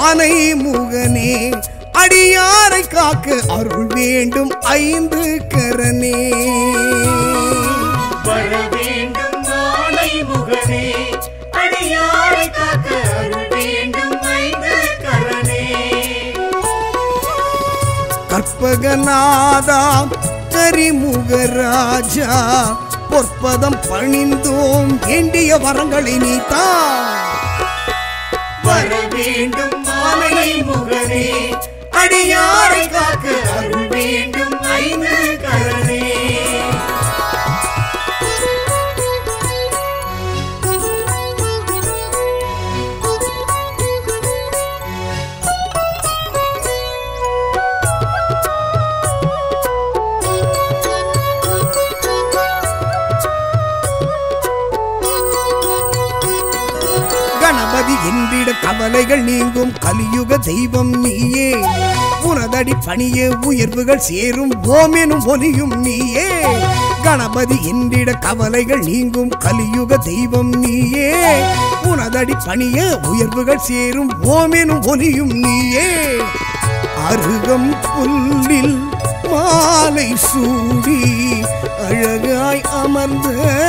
ஆனை முகனே அடியாரை காக்க அருள் வேண்டும் ஐந்து கரனே வர வேண்டும் நாளை முகனே அடியாரை காக்க அருள் வேண்டும் ஐந்து கரனே கற்பகநாதா கரிமுகராஜா பொற்பதம் பணிந்தோம் வேண்டிய வரங்களை நீத்தா வர வேண்டும் நாளை முகனே அடியாரை காக்க அருள் வேண்டும் ஐந்து கரனே கணபதி என்றிட கவலைகள் நீங்கும் கலியுக தெய்வம் நீயே உனதடி பணிய உயர்வுகள் சேரும் ஓமெனும் ஒலியும் நீயே கணபதி என்றிட கவலைகள் நீங்கும் கலியுக தெய்வம் நீயே உனதடி பணிய உயர்வுகள் சேரும் ஓமெனும் ஒலியும் நீயே அருகம் புல்லில் மாலை சூடி அழகாய் அமர்ந்த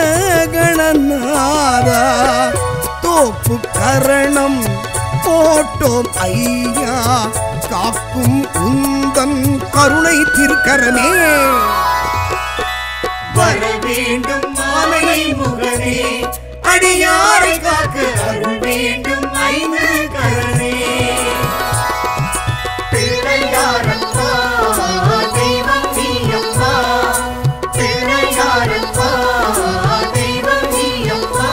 கணநாதா தோப்பு கரணம் போட்டோம் ஐயா காக்கும் உந்தன் கருணை திருக்கரமே வர வேண்டும் நாளை முகனே அடியாரை காக்க அருள் வேண்டும் ஐந்து கரனே பிள்ளையாரப்பா தெய்வம் நீயப்பா பிள்ளையாரப்பா தெய்வம் நீயப்பா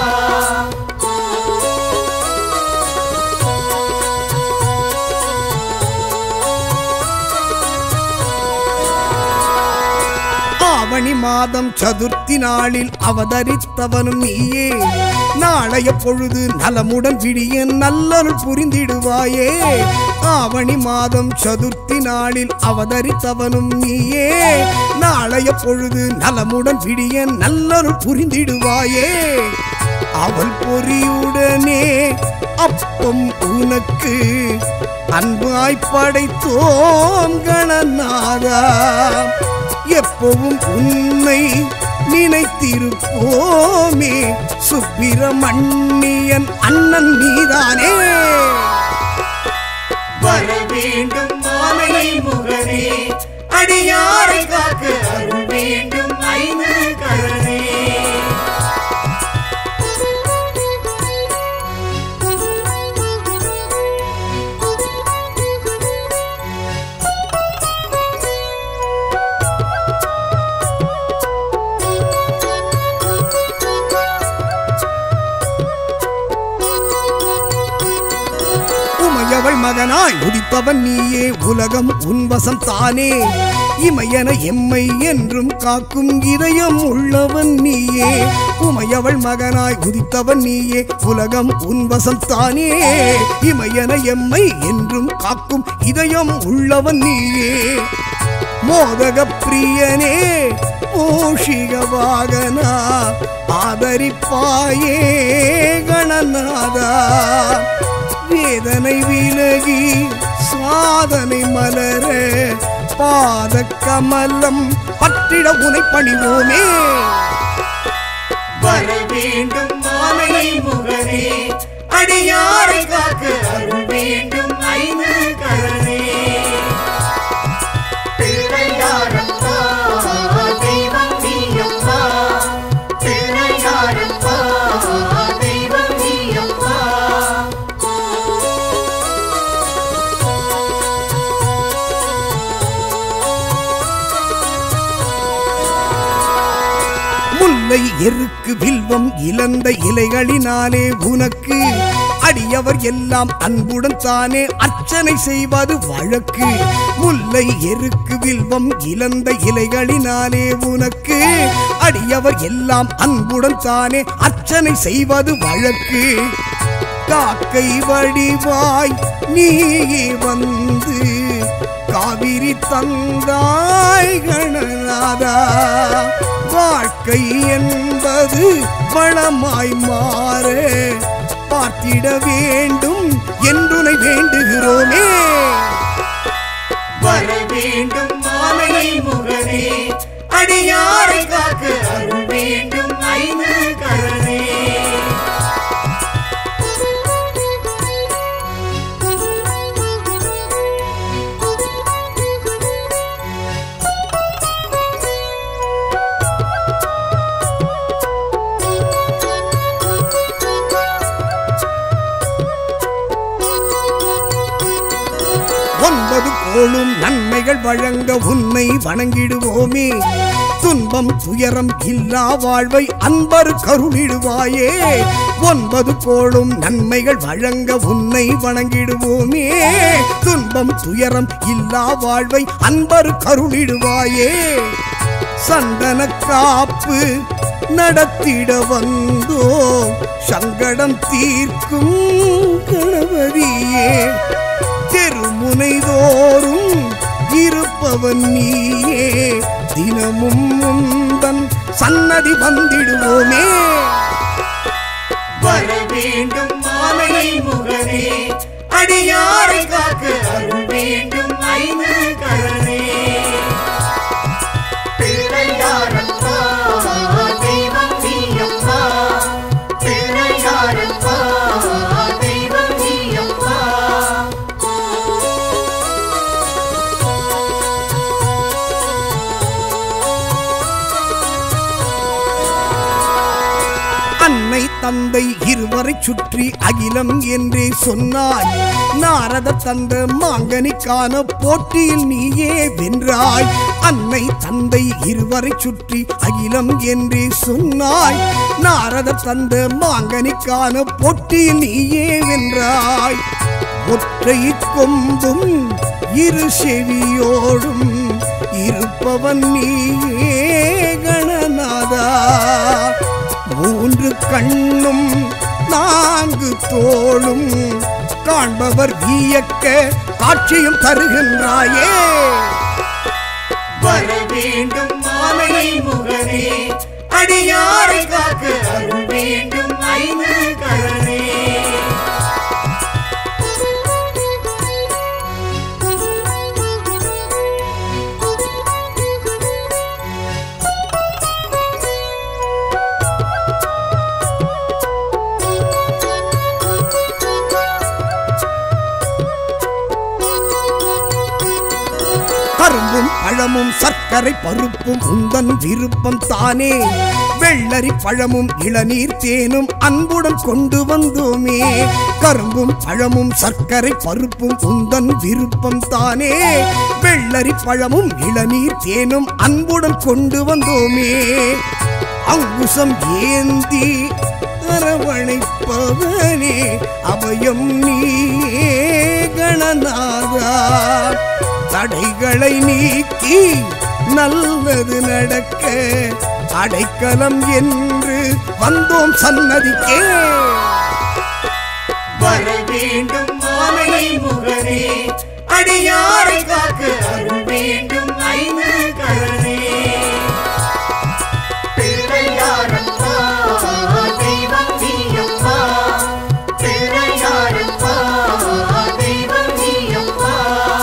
ஆவணி மாதம் சதுர்த்தி நாளில் அவதரித்தவனும் நீயே நாளைய பொழுது நலமுடன் விடிய நல்லருள் புரிந்திடுவாயே ஆவணி மாதம் சதுர்த்தி நாளில் அவதரித்தவனும் நீயே நாளைய பொழுது நலமுடன் விடிய நல்லருள் புரிந்திடுவாயே அவள் பொறியுடனே அப்பம் உனக்கு அன்பாய் படைத்தோம் கணநாதா எப்பவும் உன்னை நினைத்திருப்போமே சுப்பிரமணியன் அண்ணன் நீதானே வர வேண்டும் மாலை முகனே அடியாரை காக்க அருள் வேண்டும் ஐந்து கரனே உமையவள் மகனாய் உதித்தவன் நீயே உலகம் உன்வசம் தானே இமையன எம்மை என்றும் காக்கும் இதயம் உள்ளவன் நீயே உமையவள் மகனாய் உதித்தவன் நீயே உலகம் உன்வசம் தானே இமையன எம்மை என்றும் காக்கும் இதயம் உள்ளவன் நீயே மோதக பிரியனே மூஷிக வாகனா ஆதரிப்பாயே கணநாதா வேதனை விலகி சாதனை மலர பாத கமலம் பற்றிட உனை பணிவோமே வர வேண்டும் மாலை முகனே அடியாரை காக்க அருள் வேண்டும் ஐந்து கரனே பிள்ளையாரப்பா தெய்வம் நீயப்பா பிள்ளையாரப்பா தெய்வம் நீயப்பா முல்லை எருக்கு வில்வம் இழந்த இலைகளினாலே உனக்கு அடியவர் எல்லாம் அன்புடன் தானே அர்ச்சனை செய்வது வழக்கு முல்லை எருக்கு வில்வம் இழந்த இலைகளினாலே உனக்கு அடியவர் எல்லாம் அன்புடன் தானே அர்ச்சனை செய்வது வழக்கு காக்கை வடிவாய் நீயே வந்து காவிரி தந்தாய் கணநாதா வாழ்க்கை என்பது வளமாய் மாற பார்த்திட வேண்டும் என்றுனை வேண்டுகிறோமே வர வேண்டும் மாலை முகனே அடியாரை காக்க அருள் வேண்டும் ஐந்து கரணே ஒன்பது கோளும் நன்மைகள் வழங்க உன்னை வணங்கிடுவோமே துன்பம் துயரம் இல்லா வாழ்வை அன்பர் கருளிடுவாயே ஒன்பது கோளும் நன்மைகள் வழங்க உன்னை வணங்கிடுவோமே துன்பம் துயரம் இல்லா வாழ்வை அன்பர் கருளிடுவாயே சந்தன காப்பு நடத்திட வந்தோ சங்கடம் தீர்க்கும் கணபதியே தெருமுனை தோறும் இருப்பவன் நீயே தினமும் உந்தன் சன்னதி வந்திடுவோமே வர வேண்டும் மாலை முகனே அடியாரை காக்க அருள் வேண்டும் ஐந்து கரணே பிள்ளையாரப்பா தெய்வம் நீயப்பா பிள்ளையாரப்பா தெய்வம் நீயப்பா அன்னை தந்தை இருவரை சுற்றி அகிலம் என்றே சொன்னாய் நாரத தந்த மாங்கனிக்கான போட்டியில் நீயே வென்றாய் அன்னை தந்தை இருவரை சுற்றி அகிலம் என்றே சொன்னாய் நாரத தந்த மாங்கனிக்கான போட்டியில் நீயே வென்றாய் ஒற்றை கொம்பும் இரு செவியோடும் இருப்பவன் நீயே கணநாதா மூன்று கண்ணும் நான்கு தோளும் காண்பவர் வியக்க காட்சியும் தருகின்றாயே வர வேண்டும் மாலை முகனே அடியாரை காக்க அருள் வேண்டும் ஐந்து கரணே கரும்பும் பழமும் சர்க்கரை பருப்பும் உந்தன் விருப்பம் தானே வெள்ளரி பழமும் இளநீர் தேனும் அன்புடன் கொண்டு வந்தோமே கரும்பும் பழமும் சர்க்கரை பருப்பும் உந்தன் விருப்பம் தானே வெள்ளரி பழமும் இளநீர் தேனும் அன்புடன் கொண்டு வந்தோமே அங்குசம் ஏந்தி அரவணைப்பவனே அபயம் நீயே கணநாதா தடைகளை நீக்கி நல்லது நடக்க அடைக்கலம் என்று வந்தோம் சன்னதிக்கே வர வேண்டும் மாலை முகனே அடியாரை காக்க அருள் வேண்டும் ஐந்து கரணே பிள்ளையாரப்பா தெய்வம் நீயப்பா பிள்ளையாரப்பா தெய்வம் நீயப்பா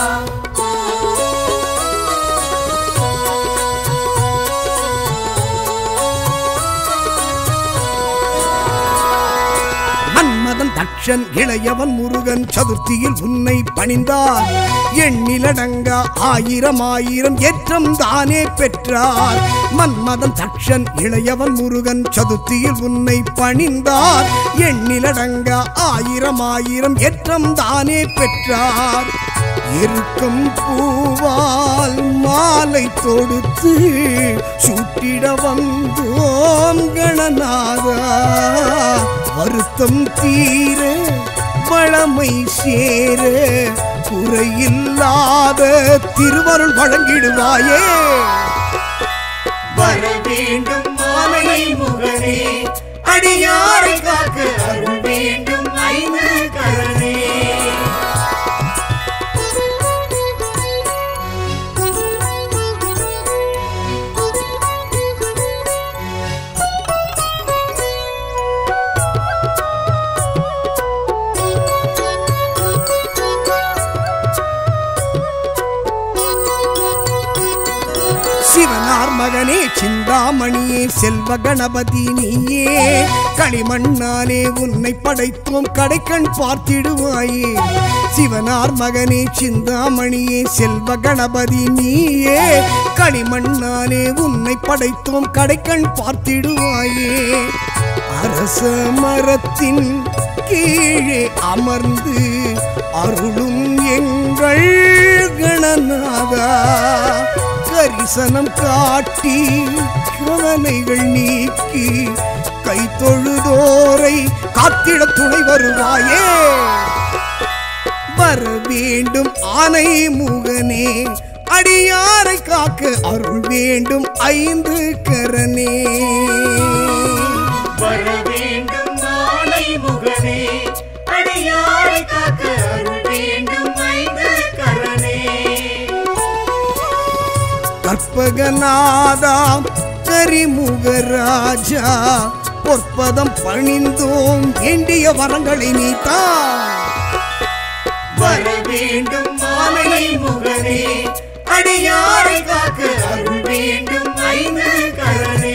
மன்மதன் தக்ஷன் இளையவன் முருகன் சதுர்த்தியில் உன்னை பணிந்தார் எண்ணிலடங்கா ஆயிரம் ஆயிரம் ஏற்றம் தானே பெற்றார் மன்மதன் தக்ஷன் இளையவன் முருகன் சதுர்த்தியில் உன்னை பணிந்தார் எண்ணிலடங்கா ஆயிரம் ஆயிரம் ஏற்றம் தானே பெற்றார் இருக்கும் பூவால் மாலை தொடுத்து சூட்டிட வந்தோம் கணநாதா வருத்தம் தீர வளமை சேர குறையில்லாத திருவருள் வழங்கிடுவாயே வர வேண்டும் மாலை முகனே அடியாரை காக்க அருள் வேண்டும் ஐந்து கரணே மகனே சிந்தாமணியே செல்வ கணபதி நீயே களிமண்ணாலே உன்னை படைத்தோம் கடைக்கண் பார்த்திடுவாயே சிவனார் மகனே சிந்தாமணியே செல்வ கணபதி நீயே களிமண்ணாலே உன்னை படைத்தோம் கடைக்கண் பார்த்திடுவாயே அரச மரத்தின் கீழே அமர்ந்து அருளும் எங்கள் கணநாதா கரிசனம் காட்டி கவலைகள் நீக்கி கை தொழுதோரை காத்திட துணை வருவாயே வர வேண்டும் ஆனை முகனே அடியாரை காக்க அருள் வேண்டும் ஐந்து கரனே வர வேண்டும் நாளை முகனே அடியாரை காக்க அருள் வேண்டும் ஐந்து கரணே கற்பகநாதா கரிமுகராஜா பொற்பதம் பணிந்தோம் வேண்டிய வரங்களை நீத்தா வர வேண்டும் மாலை முகனே அடியாரை காக்க அருள் வேண்டும் ஐந்து கரணே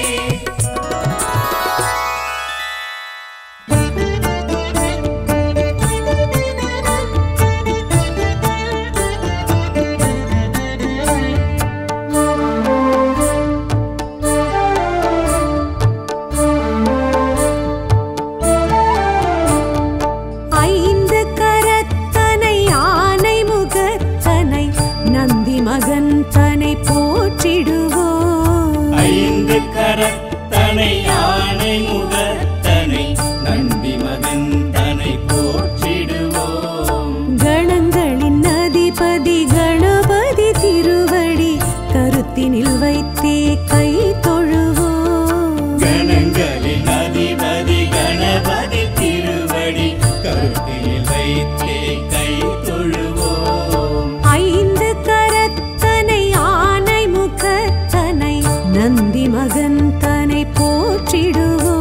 ஐந்து கரத்தனை ஆனை முகத்தனை நந்தி மகன் தனை போற்றிடுவோம் ஐந்து கரத்தனை யானை முகத்தனை நந்தி மகன் தனை போற்றிடுவோம் கணங்களின் அதிபதி கணபதி திருவடி கருத்தினில் வைத்தே கை தொழுவோம் கணங்களின் அதிபதி கணபதி திருவடி கருத்தில் வைத்தே கை தொழுவோம் ஐந்து கரத்தனை ஆனை முகத்தனை நந்தி மகன் தனை போற்றிடுவோம்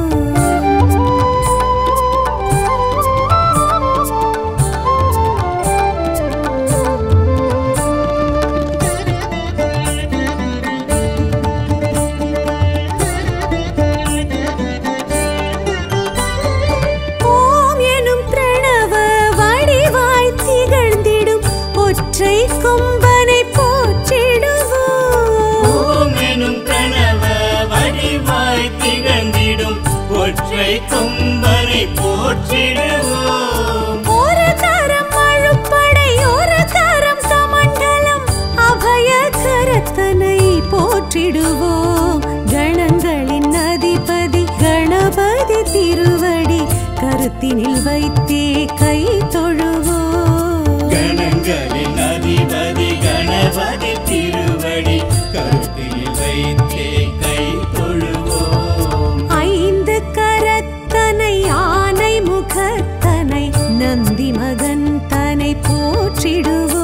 ஓம் எனும் பிரணவ வடிவாய் திகழ்ந்திடும் ஒற்றை கொம்பனை போற்றிடுவோம் ஓம் எனும் கணவ வடிவாய் திகழ்ந்திடும் ஒற்றை கொம்பனை போற்றிடுவோம் ஒரு தரம் அழுப்படை ஒரு தரம் சமண்டலம் அபய கரத்தனை போற்றிடுவோம் கணங்களின் அதிபதி கணபதி திருவடி கருத்தினில் வைத்தே கை தொழுவோம் கணங்களின் அதிபதி கணபதி திருவடி கருத்தில் வைத்தே கை தொழுவோம் ஐந்து கரத்தனை ஆனை முகத்தனை நந்தி மகன் தனை போற்றிடுவோம்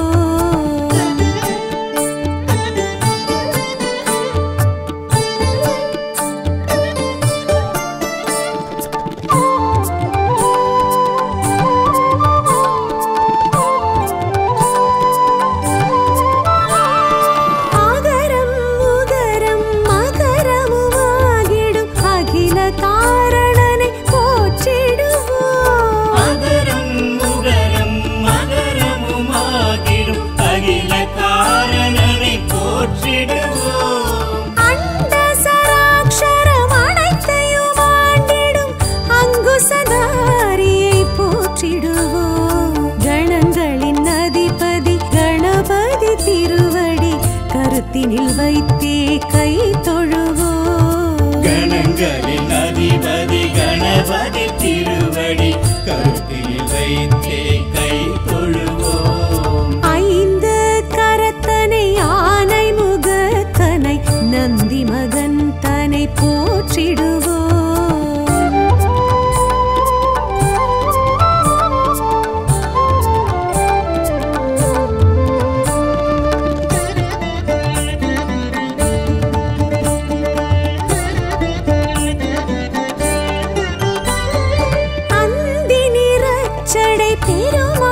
ஆகரம் உகரம் மகரமுமாகிடும் அகில காரணனை போற்றிடுவோம் மகரம் முகரம் மகரமுமாகிடும் அகில காரணனை போற்றிடுவோம் அண்ட சராட்சரம் அனைத்தையும் ஆண்டிடும் அங்குசதாரியை போற்றிடுவோம் கணங்களின் அதிபதி கணபதி திருவடி கருத்தினில் வைத்தே கை தொழுவோம் கணங்களின் அதிபதி கணபதி திருவடி கருத்தில் வைத்தே கை தொழுவோம் ஐந்து கரத்தனை ஆனை முகத்தனை நந்தி மகன் தனை போற்றிடுவோம் அந்தி நிறச்சடை பெருமா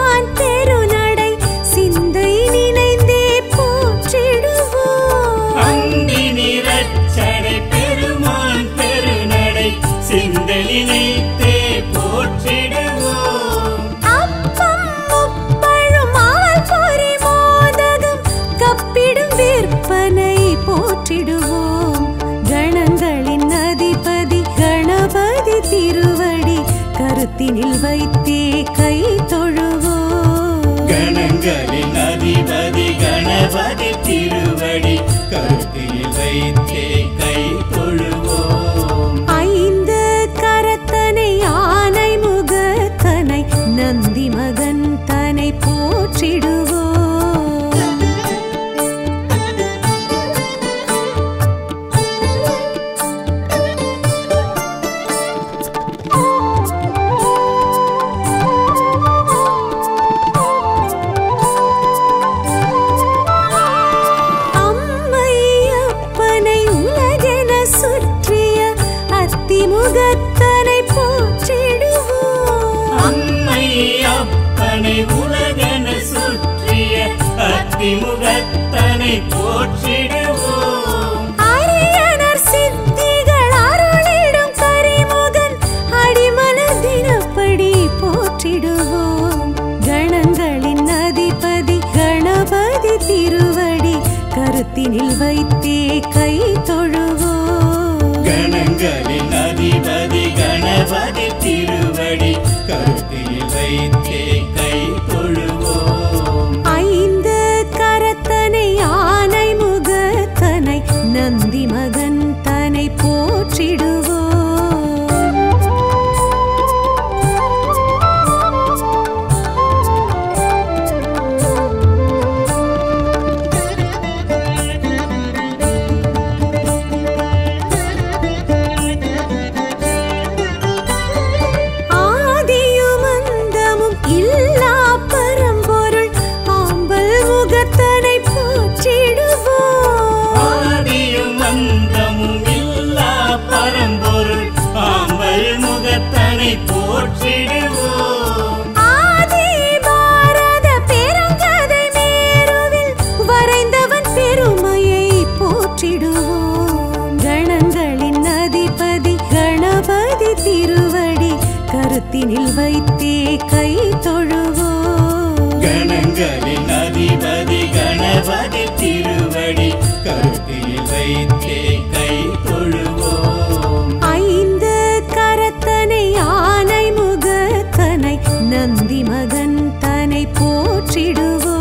நினைத்தே போற்றிடுவோம் அப்பம் முப்பழும் ஆல் பொறி மோதகம் கப்பிடும் விற்பனை போற்றிடுவோம் கணங்களின் அதிபதி கணபதி திருவடி கருத்தினில் வைத்தே கை தொழுவோம் கணங்களின் அதிபதி கணபதி திருவடி கருத்தில் வைத்தே கை தொழுவோம் ஐந்து கரத்தனை யானை முகத்தனை நந்தி மகன் தனை போற்றிடுவோம் அம்மையப்பனை உலகென சுற்றிய அத்திமுகத்தனை போற்றிடுவோம் அம்மை அப்பனை உலகென சுற்றிய அத்திமுகத்தனை போற்றிடுவோம் அரியனர் சித்திகள் அருளிடும் கரிமுகன் அடிமலர் தினப்படி போற்றிடுவோம் கணங்களின் அதிபதி கணபதி திருவடி கருத்தினில் வைத்தே கை தொழுவோம் கணங்களின் அதிபதி கணபதி திருவடி கருத்தில் வைத்தே கை தொழுவோம் ஐந்து கரத்தனை யானை முகத்தனை நந்தி மகன் தனை போற்றிடுவோம் ஆதியும் அந்தமும் இல்லா பரம்பொருள் ஆம்பல் முகத்தனை போற்றிடுவோம் ஆதியும் அந்தமும் இல்லா பரம்பொருள் ஆம்பல் முகத்தனை போற்றிடுவோம் ஆதி பாரத பெருங்கதை மேருவில் வரைந்தவன் பெருமையை போற்றிடுவோம் கணங்களின் அதிபதி கணபதி திருவடி கருத்தினில் வைத்தே கை தொழுவோம் கணங்களின் அதிபதி கணபதி திருவடி கருத்தில் வைத்தே கை தொழுவோம் ஐந்து கரத்தனை யானை முகத்தனை நந்தி மகன் தனை போற்றிடுவோம்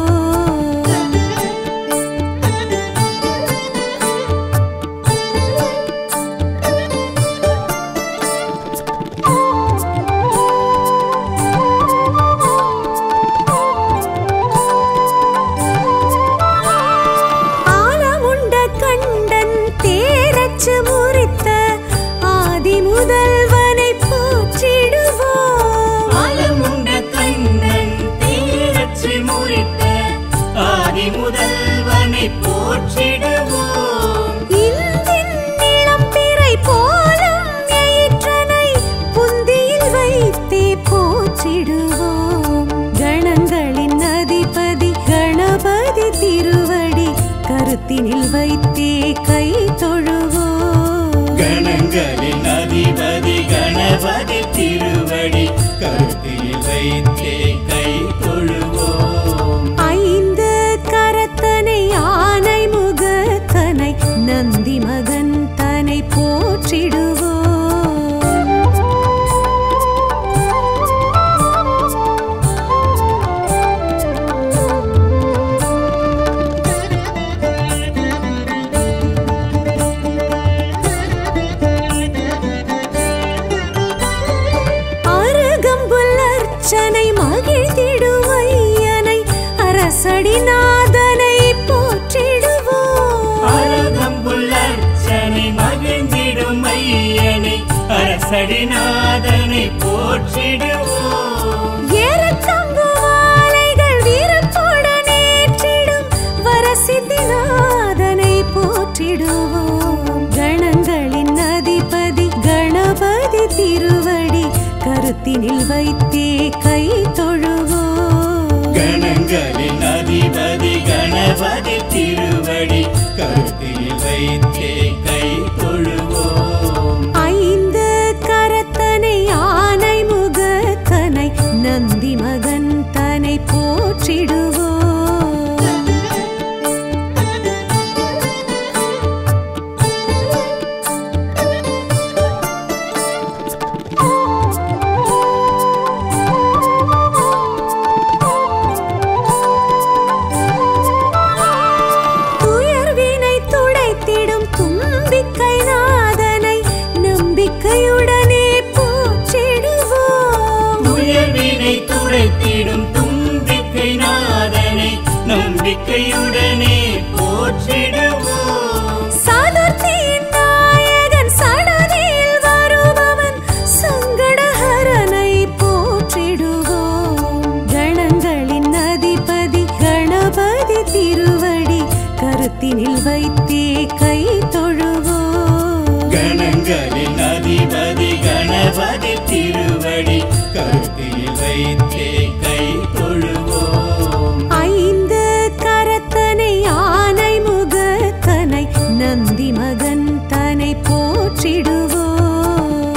ஆலமுண்ட கண்டன் தேரச்சு முறித்த ஆதி முதல்வனை போற்றிடுவோம் ஆலமுண்ட கண்ணன் தீரச்சி முறித்த ஆதி முதல்வனை போற்றிடுவோம் இந்தின் இளம்பிறை போலும் எயிற்றனை புந்தியில் வைத்தே போற்றிடுவோம் கணங்களின் அதிபதி கணபதி திருவடி கருத்தினில் வைத்தே கை தொழுவோம் கணங்களின் அதிபதி கணபதி திருவடி கருத்தில் வைத்தே கை தொழுவோம் ஐந்து கரத்தனை யானை முகத்தனை நந்தி மகன் தனை போற்றிடுவோம் அருகம்புல் அர்ச்சனை மகிழ்ந்திடும் ஐயனை அரசடிநாதனை போற்றிடுவோம் அருகம்புல்லர்ச்சனை மகிழ்ந்திடும் ஐயனை அரசடிநாதனை போற்றிடுவோம் ஏறத்தங்கு மாலைகள் வீரத்துடன் ஏற்றிடும் வரசித்திநாதனை போற்றிடுவோம் கணங்களின் அதிபதி கணபதி திருவடி கருத்தினில் வைத்தே கை தொழுவோம் கணங்களின் அதிபதி கணபதி திருவடி கருத்தில் வைத்தே கை தொழுவோம் ஐந்து கரத்தனை நம்பிக்கையுடனே போற்றிடுவோம் உயர்வினை துடைத்திடும் தும்பிக்கை நாதனை நம்பிக்கையுடனே போற்றிடுவோம் சதுர்த்தியின் நாயகன் சடதியில் வருபவன் சங்கடஹரனை போற்றிடுவோம் கணங்களின் அதிபதி கணபதி திருவடி கருத்தினில் வைத்தே கை தொழுவோம் கணங்களின் அதிபதி கணபதி திருவடி கருத்தில் வைத்தே கை தொழுவோம் ஐந்து கரத்தனை ஆனை முகத்தனை நந்தி மகன் தனை போற்றிடுவோம்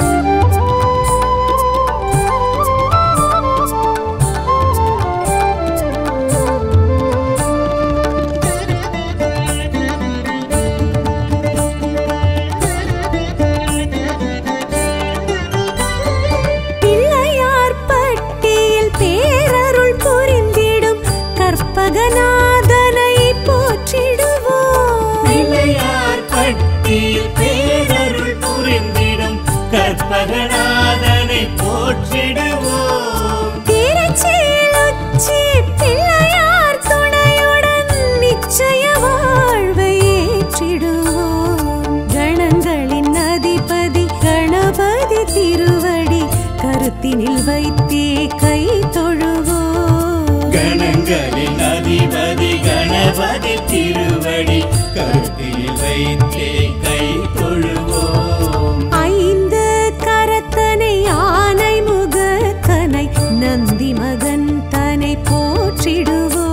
பிள்ளையார் பட்டியில் பேரருள் புரிந்திடும் கற்பகநாதனை போற்றிடுவோம் பிள்ளையார் பட்டியில் பேரருள் புரிந்திடும் கற்பகநாதனை போற்றிடுவோம் திருச்சியில் உச்சி பிள்ளையார் துணையுடன் நிச்சய வாழ்வை ஏற்றிடுவோம் கணங்களின் அதிபதி கணபதி திருவடி கருத்தினில் வைத்தே கை தொழுவோம் கணங்களின் அதிபதி கணபதி திருவடி கருத்தில் வைத்தே கை தொழுவோம் ஐந்து கரத்தனை ஆனை முகத்தனை நந்தி மகன் தனை போற்றிடுவோம்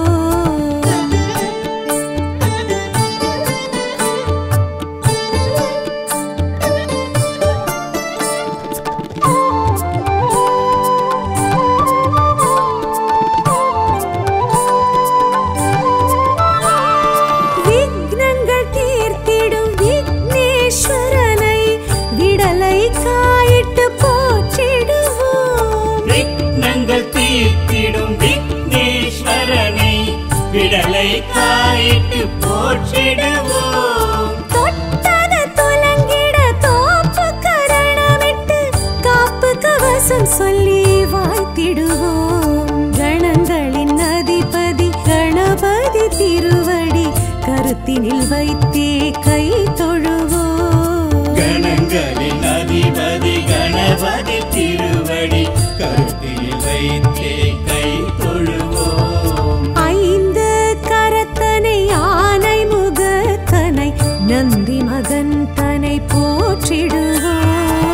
விக்னங்கள் தீர்த்திடும் விக்னேஸ்வரனை விடலை காயிட்டு போற்றிடுவோம் விக்னங்கள் தீர்த்திடும் விக்னேஸ்வரனை விடலை காயிட்டு போற்றிடுவோம் தொட்டது துலங்கிட தோப்பு கரணமிட்டு காப்பு கவசம் சொல்லி வாழ்த்திடுவோம் கணங்களின் அதிபதி கணபதி திருவடி கருத்தினில் வைத்தே கை தொழுவோம் கணங்களின் அதிபதி கணபதி திருவடி கருத்தில் வைத்தே கை தொழுவோம் ஐந்து கரத்தனை ஆனை முகத்தனை நந்தி மகன் தனை போற்றிடுவோம்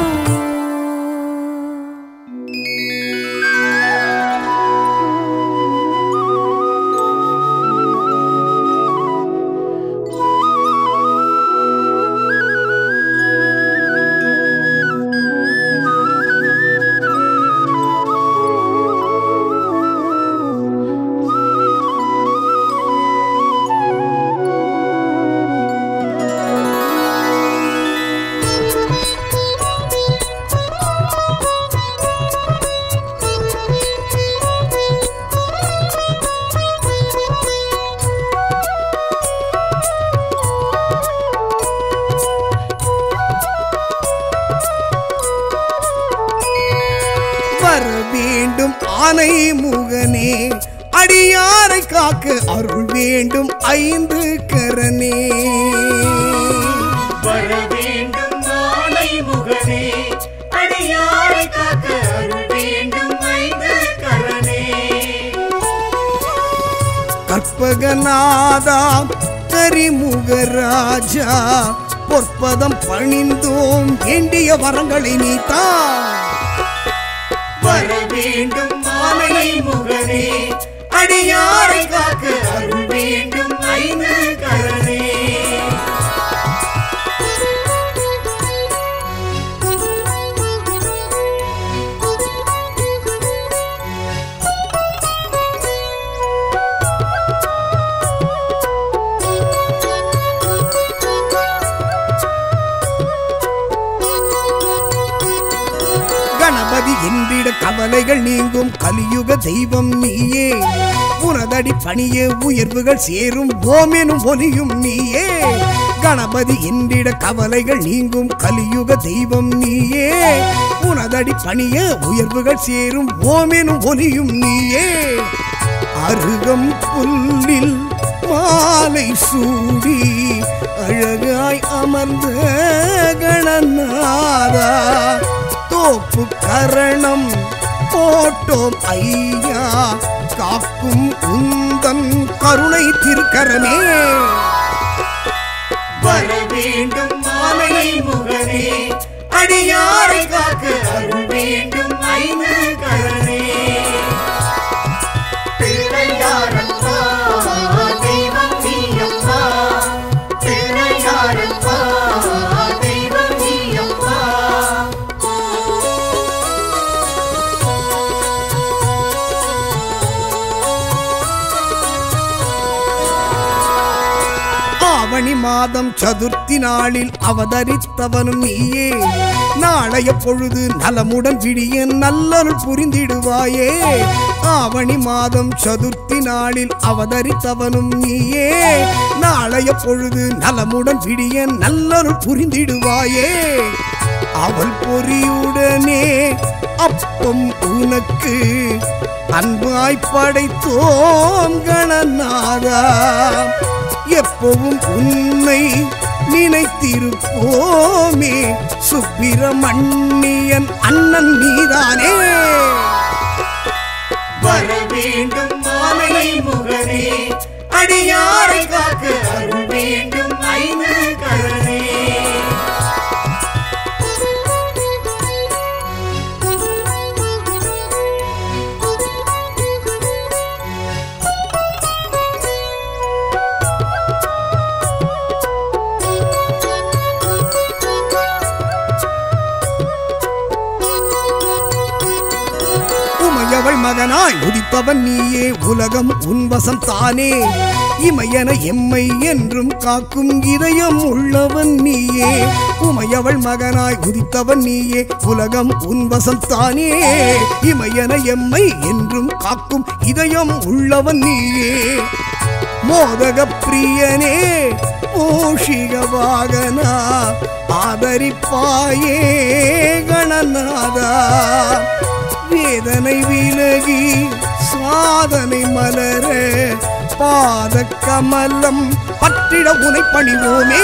வர வேண்டும் ஆனை முகனே அடியாரை காக்க அருள் வேண்டும் ஐந்து கரனே வர வேண்டும் நாளை முகனே அடியாரை காக்க அருள் வேண்டும் ஐந்து கரணே கற்பகநாதா கரிமுகராஜா பொற்பதம் பணிந்தோம் வேண்டிய வரங்களை நீத்தா வர வேண்டும் மாலை முகனே அடியாரை காக்க அருள் வேண்டும் ஐந்து கரணே கணபதி என்றிட கவலைகள் நீங்கும் கலியுக தெய்வம் நீயே உனதடி பணியே உயர்வுகள் சேரும் ஓமெனும் ஒலியும் நீயே கணபதி என்றிட கவலைகள் நீங்கும் கலியுக தெய்வம் நீயே உனதடி பணிய உயர்வுகள் சேரும் ஓமெனும் ஒலியும் நீயே அருகம் புல்லில் மாலை சூடி அழகாய் அமர்ந்த கணநாதா தோப்பு கரணம் போட்டோம் ஐயா காக்கும் உந்தன் கருணை திருக்கரமே வர வேண்டும் மாலை முகனே அடியாரை காக்க அருள் வேண்டும் ஐந்து கரணே பிள்ளையாரப்பா தெய்வம் நீயப்பா பிள்ளையாரப்பா தெய்வம் நீயப்பா ஆவணி மாதம் சதுர்த்தி நாளில் அவதரித்தவனும் நீயே நாளைய பொழுது நலமுடன் விடிய நல்லருள் புரிந்திடுவாயே ஆவணி மாதம் சதுர்த்தி நாளில் அவதரித்தவனும் நீயே நாளைய பொழுது நலமுடன் விடிய நல்லருள் புரிந்திடுவாயே அவள் பொறியுடனே அப்பம் உனக்கு அன்பாய் படைத்தோம் கணநாதா எப்பவும் உன்னை நினைத்திருப்போமே சுப்பிரமணியன் அண்ணன் நீதானே வர வேண்டும் மாலை முகனே அடியாரை காக்க அருள் வேண்டும் ஐந்து கரணே உமையவள் மகனாய் உதிப்பவன் நீயே உலகம் உன்வசம் தானே இமையன எம்மை என்றும் காக்கும் இதயம் உள்ளவன் நீயே உமையவள் மகனாய் உதித்தவன் நீயே உலகம் உன்வசம் தானே இமையன எம்மை என்றும் காக்கும் இதயம் உள்ளவன் நீயே மோதக பிரியனே மூஷிக வாகனா ஆதரிப்பாயே கணநாதா வேதனை விலகி சாதனை மலர பாத கமலம் பற்றிட உனை பணிவோமே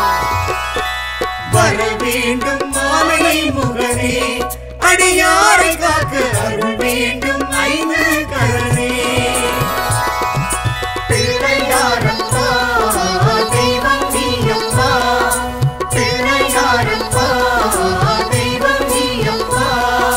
வர வேண்டும் மாலை முகனே அடியாரை காக்க அருள் வேண்டும் ஐந்து கரணே பிள்ளையாரப்பா தெய்வம் நீயப்பா பிள்ளையாரப்பா தெய்வம் நீயப்பா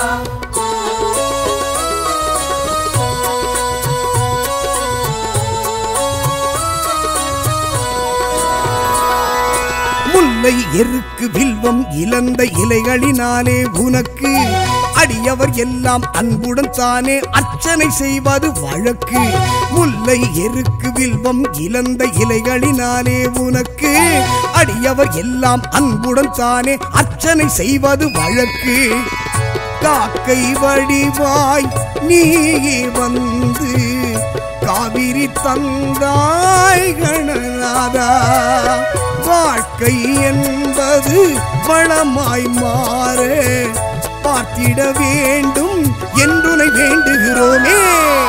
முல்லை எருக்கு வில்வம் இழந்த இலைகளினாலே உனக்கு அடியவர் எல்லாம் அன்புடன் தானே அர்ச்சனை செய்வது வழக்கு முல்லை எருக்கு வில்வம் இழந்த இலைகளினாலே உனக்கு அடியவர் எல்லாம் அன்புடன் தானே அர்ச்சனை செய்வது வழக்கு காக்கை வடிவாய் நீயே வந்து காவிரி தந்தாய் கணநாதா வாழ்க்கை என்பது வளமாய் மாற பார்த்திட வேண்டும் என்றுனை வேண்டுகிறோமே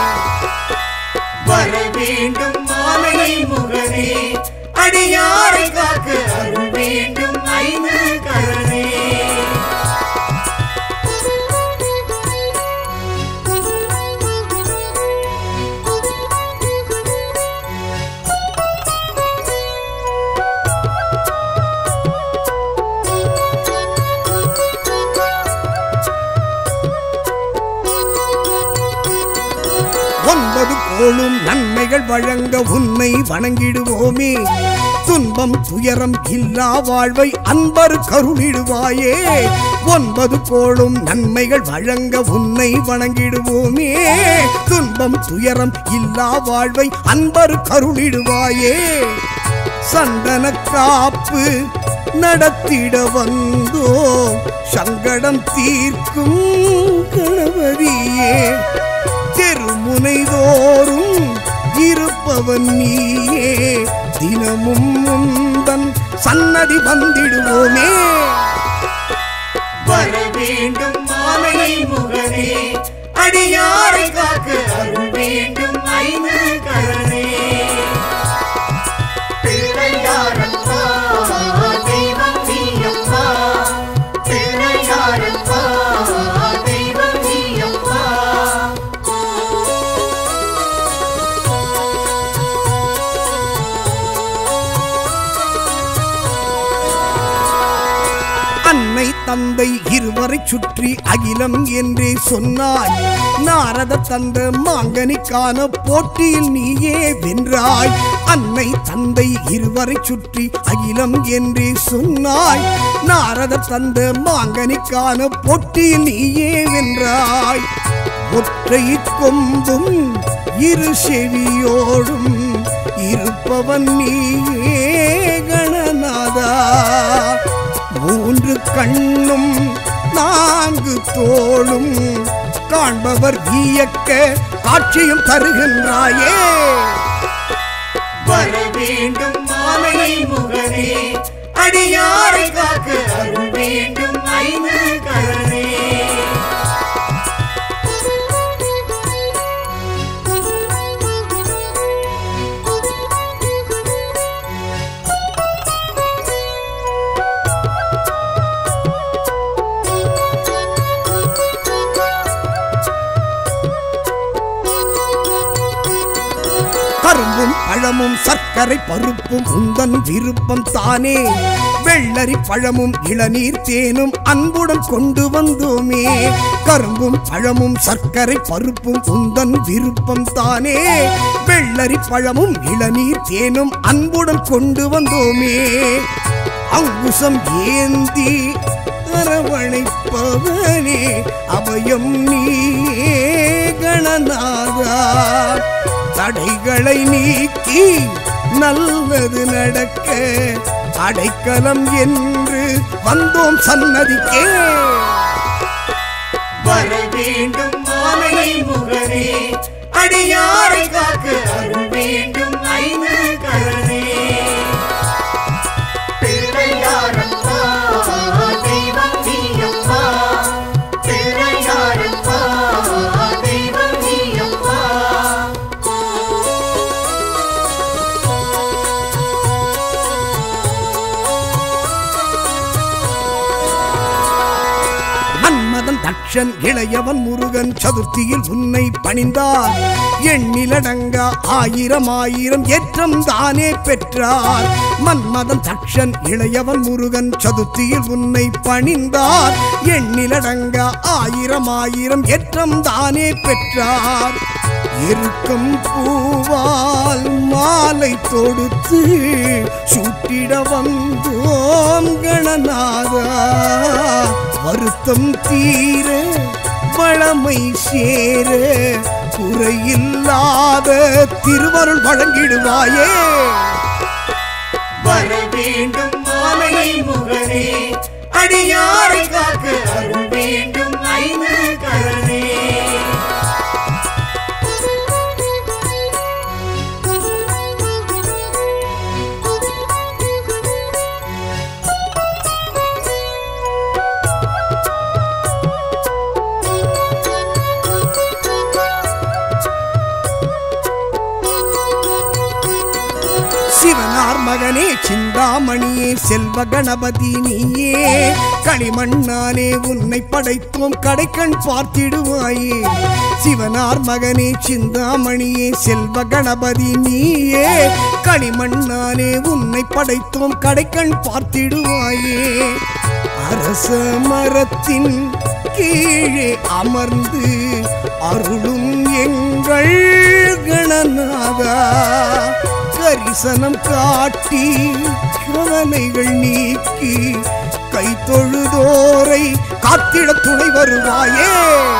வர வேண்டும் மாலை முகனே அடியாரை காக்க அருள் வேண்டும் ஐந்து கரணே ஒன்பது கோளும் நன்மைகள் வழங்க உன்னை வணங்கிடுவோமே துன்பம் துயரம் இல்லா வாழ்வை அன்பர் கருளிடுவாயே ஒன்பது கோளும் நன்மைகள் வழங்க உன்னை வணங்கிடுவோமே துன்பம் துயரம் இல்லா வாழ்வை அன்பர் கருளிடுவாயே சந்தன காப்பு நடத்திட வந்தோ சங்கடம் தீர்க்கும் கணபதியே தெருமுனை தோறும் இருப்பவன் நீயே தினமும் முந்தன் சன்னதி வந்திடுவோமே வர வேண்டும் மாமனை முகனே அடியாரை காக்க அருள் வேண்டும் ஐந்து கரணே பிள்ளையாரப்பா தெய்வம் நீயப்பா பிள்ளையாரப்பா தெய்வம் நீயப்பா அன்னை தந்தை இருவரை சுற்றி அகிலம் என்றே சொன்னாய் நாரத தந்த மாங்கனிக்கான போட்டியில் நீயே வென்றாய் அன்னை தந்தை இருவரை சுற்றி அகிலம் என்றே சொன்னாய் நாரத தந்த மாங்கனிக்கான போட்டியில் நீயே வென்றாய் ஒற்றை கொம்பும் இரு செவியோடும் இருப்பவன் நீயே கணநாதா மூன்று கண்ணும் நான்கு தோளும் காண்பவர் வியக்க காட்சியும் தருகின்றாயே வர வேண்டும் மாமனை முகனே அடியாரை காக்க அருள் வேண்டும் ஐந்து கரணே கரும்பும் பழமும் சர்க்கரை பருப்பும் உந்தன் விருப்பம் தானே வெள்ளரி பழமும் இளநீர் தேனும் அன்புடன் கொண்டு வந்தோமே கரும்பும் பழமும் சர்க்கரை பருப்பும் உந்தன் விருப்பம் தானே வெள்ளரி பழமும் இளநீர் தேனும் அன்புடன் கொண்டு வந்தோமே அங்குசம் ஏந்தி அரவணைப்பவனே அபயம் நீயே கணநாதா தடைகளை நீக்கி நல்லது நடக்க அடைக்கலம் என்று வந்தோம் சன்னதிக்கே வர வேண்டும் மாமனை முகனே அடியாரை காக்க அருள் வேண்டும் ஐந்து கரணே பிள்ளையாரப்பா தெய்வம் நீயப்பா பிள்ளையாரப்பா தெய்வம் நீயப்பா மன்மதன் தக்ஷன் இளையவன் முருகன் சதுர்த்தியில் உன்னை பணிந்தார் எண்ணிலடங்கா ஆயிரம் ஆயிரம் ஏற்றம் தானே பெற்றார் மன்மதன் தக்ஷன் இளையவன் முருகன் சதுர்த்தியில் உன்னை பணிந்தார் எண்ணிலடங்கா ஆயிரம் ஆயிரம் ஏற்றம் தானே பெற்றார் இருக்கும் பூவால் மாலை தொடுத்து சூட்டிட வந்தோம் கணநாதா வருத்தம் தீர வளமை சேர குறையில்லாத திருவருள் வழங்கிடுவாயே வர வேண்டும் மாமனை முகனே அடியாரை காக்க அருள் வேண்டும் ஐந்து கரணே சிவனார் மகனே சிந்தாமணியே செல்வ கணபதி நீயே களிமண்ணாலே உன்னை படைத்தோம் கடைக்கண் பார்த்திடுவாயே சிவனார் மகனே சிந்தாமணியே செல்வ கணபதி நீயே களிமண்ணாலே உன்னை படைத்தோம் கடைக்கண் பார்த்திடுவாயே அரச மரத்தின் கீழே அமர்ந்து அருளும் எங்கள் கணநாதா கரிசனம் காட்டி கவலைகள் நீக்கி கை தொழுதோரை காத்திட துணை வருவாயே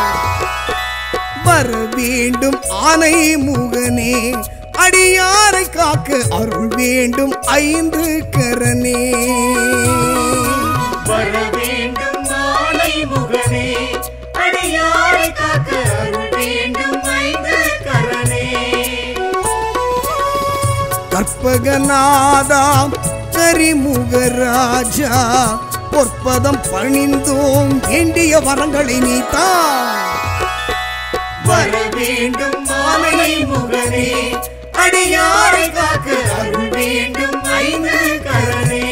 வர வேண்டும் ஆனை முகனே அடியாரை காக்க அருள் வேண்டும் ஐந்து கரனே வர வேண்டும் நாளை முகனே அடியாரை காக்க அருள் வேண்டும் ஐந்து கரணே கற்பகநாதா கரிமுகராஜா பொற்பதம் பணிந்தோம் வேண்டிய வரங்களை நீத்தா வர வேண்டும் மாலை முகனே அடியாரை காக்க அருள் வேண்டும் ஐந்து கரணே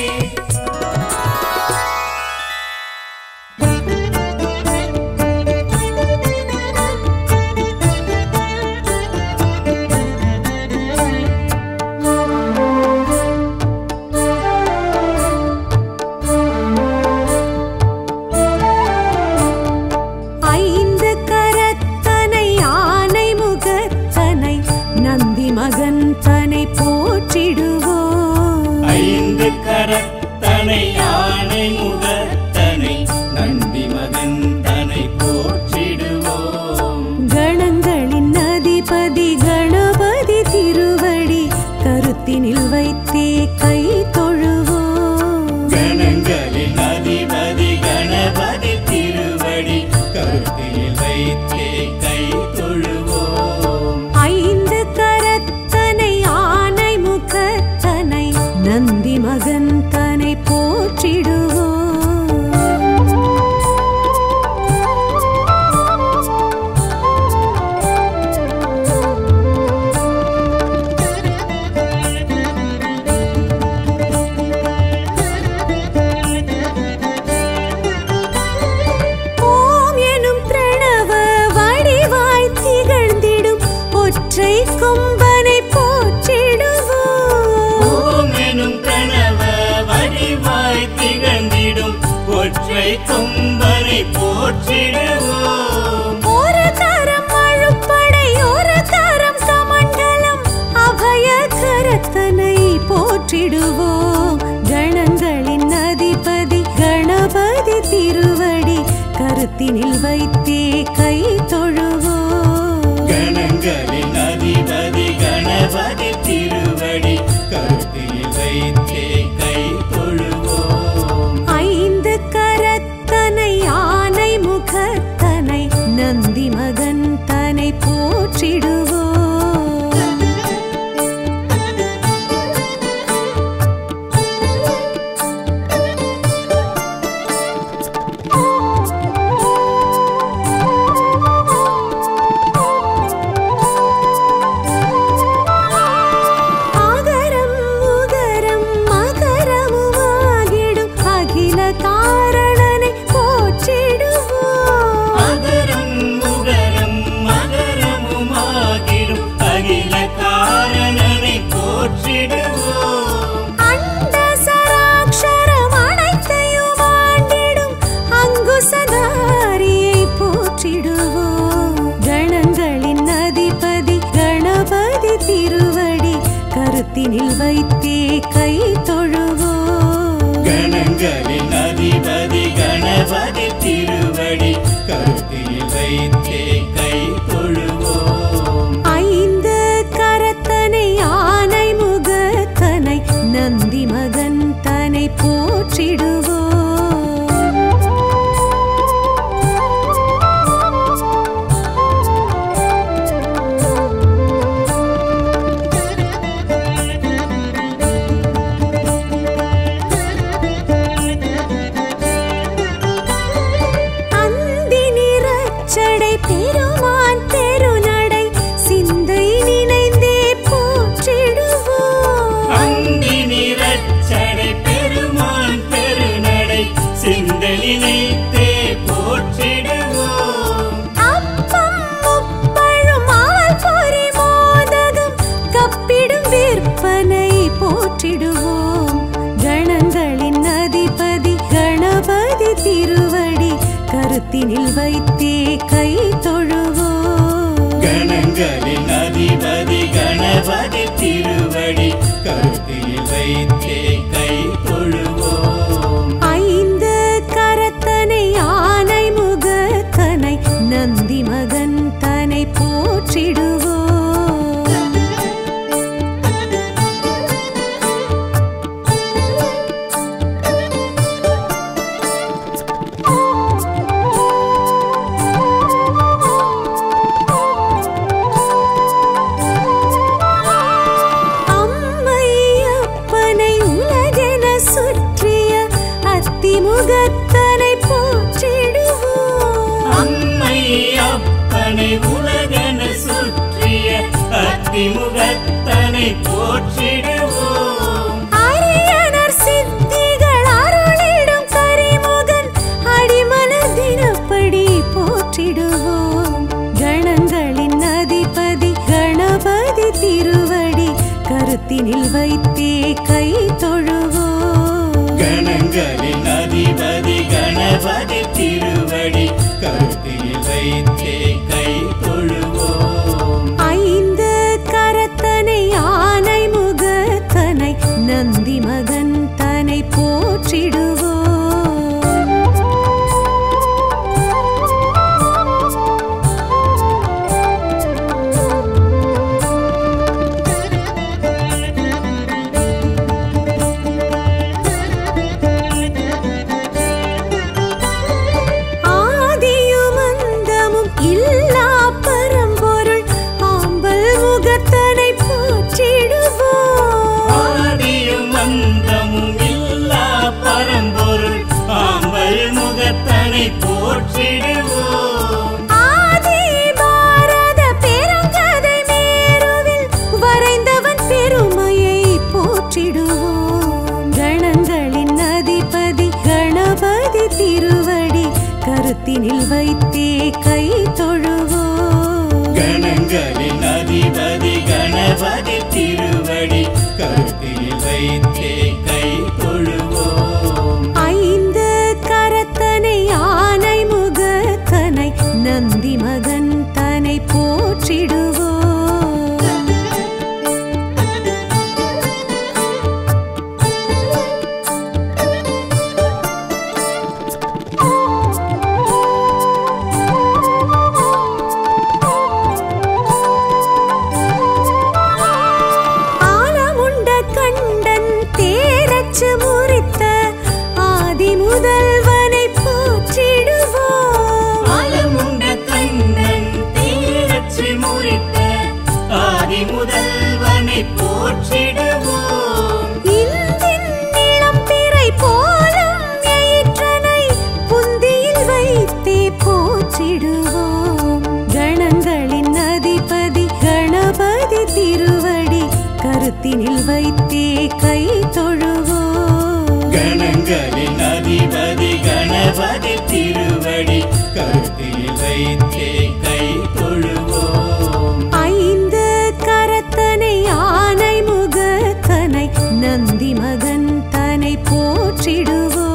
ஐந்து கரத்தனை ஆனை முகத்தனை நந்தி மகன் தனை போற்றிடுவோம் ஐந்து கரத்தனை யானை முகத்தனை நந்தி மகன் தனை போற்றிடுவோம் கணங்களின் அதிபதி கணபதி திருவடி கருத்தினில் வைத்தே கை தொழுவோம் கணங்களின் அதிபதி கணபதி திருவடி கருத்தில் வைத்தே கை தொழுவோம் ஐந்து கரத்தனை ஆனை முகத்தனை நந்தி மகன் தனை போற்றிடுவோம் ஓம் எனும் பிரணவ வடிவாய் திகழ்ந்திடும் ஒற்றை கொம்பனை போற்றிடுவோம் ஓம் எனும் கனவ வடிவாய் திகழ்ந்திடும் ஒற்றை கொம்பனை போற்றிடுவோம் ஒரு தரம் அழுப்படை ஒரு தரம் கமண்டலம் அபய கரத்தனை போற்றிடுவோம் கணங்களின் அதிபதி கணபதி திருவடி கருத்தினில் வைத்தே கை தொழுவோம் கணங்களின் அதிபதி கணபதி திருவடி கருத்தில் வைத்தே கை தொழுவோம் ஐந்து கரத்தனை ஆனை முகத்தனை நந்தி மகன் தனை போற்றிடுவோம் ஆகரம் உகரம் மகரமுமாகிடும் அகில காரணனை போற்றிடுவோம் அகரம் முகரம் மகரமுமாகிடும் அகில காரணனை போற்றிடுவோம் அண்ட சராட்சரம் அனைத்தையும் ஆண்டிடும் அங்குசதாரியை போற்றிடுவோம் கணங்களின் அதிபதி கணபதி திருவடி கருத்தினில் வைத்தே கை தொழுவோம் கணங்களின் அதிபதி கணபதி திருவடி கருத்தில் வைத்தே கை தொழுவோம் ஐந்து கரத்தனை ஆனை முகத்தனை நந்தி மகன் தனை போற்றிடுவோம் அந்தி நிறச்சடை பெருமான் தெருநடை சிந்தை நினைந்தே போற்றிடுவோம் அந்தி நிறச்சடை பெருமான் பெருநடை சிந்தலினைத்தே போற்றிடுவோம் அப்பம் முப்பழும் ஆல் பொறி மோதகம் கப்பிடும் விற்பனை போற்றிடுவோம் கணங்களின் அதிபதி கணபதி திருவடி கருத்தினில் வைத்தே கை தொழுவோம் கணங்களின் அதிபதி கணபதி திருவடி கருத்தில் வைத்தே கை தொழுவோம் ஐந்து கரத்தனை ஆனை முகத்தனை நந்தி மகன் தனை போற்றிடுவோம் அம்மை அப்பனை உலக போற்றிடுவோம் கணங்களின் அதிபதி கணபதி திருவடி கருத்தினில் வைத்தே கை தொழுவோம் கணங்களின் அதிபதி கணபதி திருவடி கருத்தில் வைத்தே கை தொழுவோம் ஐந்து கரத்தனை ஆனை முகத்தனை நந்தி மகன் தனை போற்றிடுவோம் ஆதியும் அந்தமும் இல்லா பரம்பொருள் ஆம்பல் முகத்தனை போற்றிடுவோம் ஆதியும் அந்தமும் இல்லா பரம்பொருள் ஆம்பல் முகத்தனை போற்றிடுவோம் ஆதி பாரத பெருங்கதை மேருவில் வரைந்தவன் பெருமையை போற்றிடுவோம் கணங்களின் அதிபதி கணபதி திருவடி கருத்தினில் வைத்தே கை தொழுவோம் கணங்களின் அதிபதி கணபதி திருவடி கருத்தில் வைத்தே கை தொழுவோம் ஐந்து கரத்தனை ஆனை முகத்தனை நந்தி மகன் தனை போற்றிடுவோம் ஆலமுண்ட கண்டன் தேரச்சு முறித்த ஆதி முதல்வனை போற்றிடுவோம் ஆலமுண்ட கண்ணன் தீரச்சி முறித்த ஆதி முதல்வனை போற்றிடுவோம் இந்தின் இளம் பிறை போலும் எயிற்றனை புந்தியில் வைத்தே போற்றிடுவோம் கணங்களின் அதிபதி கணபதி திருவடி கருத்தினில் வைத்தே கை தொழுவோம் கணங்களின் அதிபதி கணபதி திருவடி கருத்தில் வைத்தே கை தொழுவோம் ஐந்து கரத்தனை ஆனை முகத்தனை நந்தி மகன் தனை போற்றிடுவோம்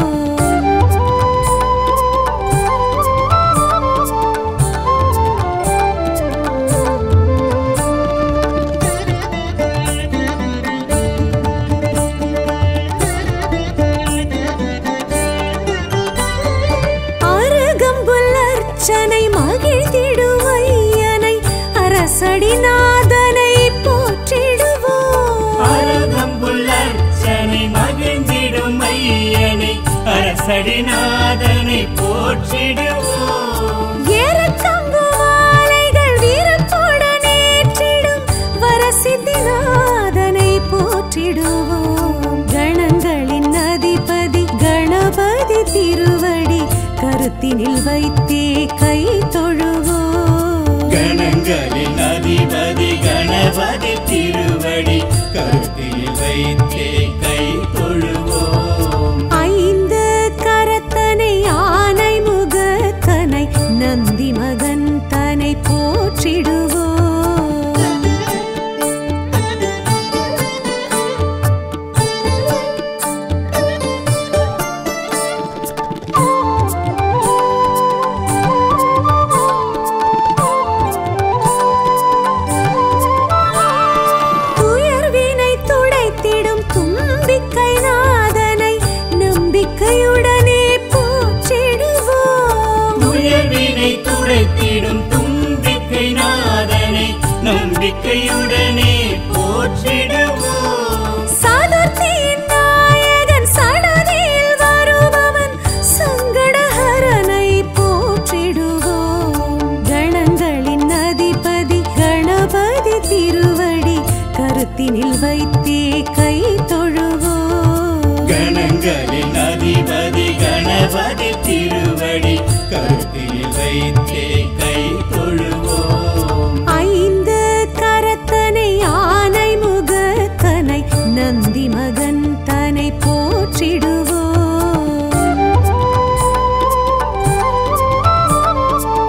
அருகம்புல் அர்ச்சனை மகிழ்ந்திடும் ஐயனை அரசடிநாதனை போற்றிடுவோம் அருகம்புல்லர்ச்சனை மகிழ்ந்திடும் ஐயனை அரசடிநாதனை போற்றிடுவோம் ஏறத்தங்கு மாலைகள் வீரத்துடன் ஏற்றிடும் வரசித்திநாதனை போற்றிடுவோம் கணங்களின் அதிபதி கணபதி திருவடி கருத்தினில் வைத்தே கை தொழுவோம் கணங்களின் அதிபதி கணபதி திருவடி கருத்தில் வைத்தே கை தொழுவோம் ஐந்து கரத்தனை ஆனை முகத்தனை நந்தி மகன் தனை போற்றிடுவோம் துயர்வினை துடைத்திடும் தும்பிக்கை நாதனை நம்பிக்கையுடனே போற்றிடுவோம் உயர்வினை துடைத்திடும் தும்பிக்கை நாதனை நம்பிக்கையுடனே போற்றிடுவோம் சதுர்த்தியின் நாயகன் சடதியில் வருபவன் சங்கடஹரனை போற்றிடுவோம் கணங்களின் அதிபதி கணபதி திருவடி கருத்தினில் வைத்தே கை தொழுவோம் கணங்களின் அதிபதி கணபதி திருவடி கருத்தில் வைத்தே கை தொழுவோம் ஐந்து கரத்தனை ஆனை முகத்தனை நந்தி மகன் தனை போற்றிடுவோம்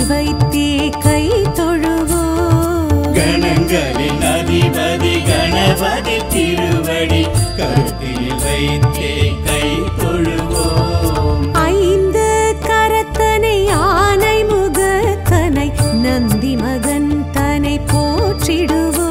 வைத்தே கை தொழுவோம் கணங்களின் அதிபதி கணபதி திருவடி கருத்தில் வைத்தே கை தொழுவோம் ஐந்து கரத்தனை ஆனை முகத்தனை நந்தி மகன் தனை போற்றிடுவோம்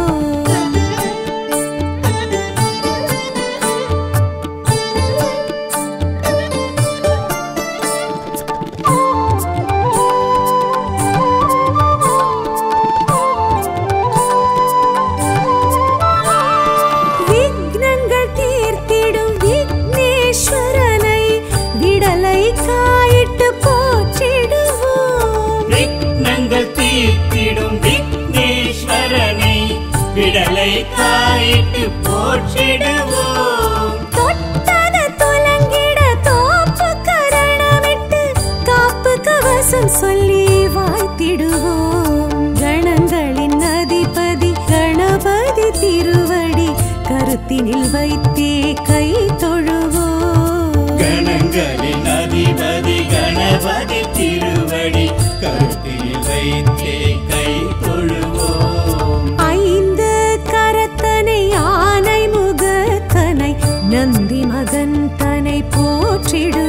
விக்னங்கள் தீர்த்திடும் விக்னேஸ்வரனை விடலை காயிட்டு போற்றிடுவோம் விக்னங்கள் தீர்த்திடும் விக்னேஸ்வரனை விடலை காயிட்டு போற்றிடுவோம் தொட்டத துலங்கிட தோப்பு கரணமிட்டு காப்பு கவசம் சொல்லி வாழ்த்திடுவோம் கணங்களின் அதிபதி கணபதி திருவடி கருத்தினில் வைத்தே கை தொழுவோம் கணங்களின் அதிபதி கணபதி திருவடி கருத்தில் வைத்தே கை தொழுவோம் ஐந்து கரத்தனை ஆனை முகத்தனை நந்தி மகன் தனை போற்றிடு